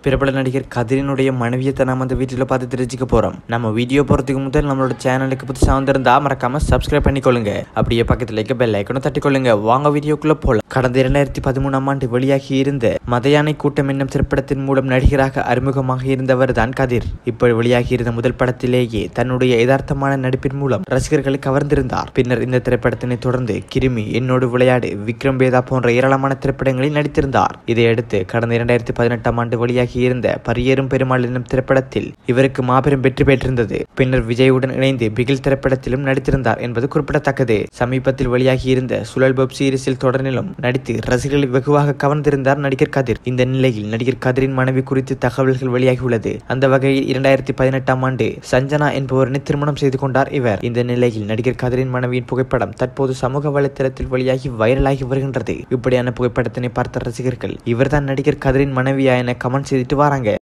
பிரபல நடிகர் கதிரினுடைய மனைவியத்தை நாம அந்த வீடியோல பார்த்து தெரிஞ்சுக்க போறோம் நம்ம வீடியோ போறதுக்கு முதல் நம்மளோட சேனலுக்கு புதுசாக வந்திருந்தா மறக்காம சப்ஸ்கிரைப் பண்ணிக்கொள்ளுங்க அப்படியே பக்கத்துல இருக்க பெல் ஐக்கனும் தட்டிக்கொள்ளுங்க வாங்க வீடியோக்குள்ள போலாம் கடந்த இரண்டாயிரத்தி பதிமூணாம் ஆண்டு வெளியாகி இருந்த மதையானை கூட்டம் என்னும் திரைப்படத்தின் மூலம் நடிகராக அறிமுகமாக இருந்தவர் தான் கதிர் இப்படி வெளியாகி இருந்த முதல் படத்திலேயே தன்னுடைய யதார்த்தமான நடிப்பின் மூலம் ரசிகர்களை கவர்ந்திருந்தார் பின்னர் இந்த திரைப்படத்தினை தொடர்ந்து கிருமி என்னோடு விளையாடு விக்ரம் வேதா போன்ற ஏராளமான திரைப்படங்களில் நடித்திருந்தார் இதையடுத்து கடந்த இரண்டாயிரத்தி பதினெட்டாம் ஆண்டு வெளியாகி இருந்த பரியேறும் பெருமாள் என்னும் திரைப்படத்தில் இவருக்கு மாபெரும் வெற்றி பெற்றிருந்தது பின்னர் விஜயுடன் இணைந்து பிகில் திரைப்படத்திலும் நடித்திருந்தார் என்பது குறிப்பிடத்தக்கது சமீபத்தில் வெளியாகி இருந்த சுழல் பப் சீரிஸில் தொடரிலும் நடித்து ரசிகர்களை வெகுவாக கவர்ந்திருந்தார் நடிகர் கதிர் இந்த நிலையில் நடிகர் கதிரின் மனைவி குறித்து தகவல்கள் வெளியாகியுள்ளது அந்த வகையில் இரண்டாயிரத்தி பதினெட்டாம் ஆண்டு சஞ்சனா என்பவரனை திருமணம் செய்து கொண்டார் இவர் இந்த நிலையில் நடிகர் கதிரின் மனைவியின் புகைப்படம் தற்போது சமூக வலைத்தளத்தில் வெளியாகி வைரலாகி வருகின்றது இப்படியான புகைப்படத்தினை பார்த்த ரசிகர்கள் இவர்தான் நடிகர் கதிரின் மனைவியா என கமெண்ட் செய்துட்டு வராங்க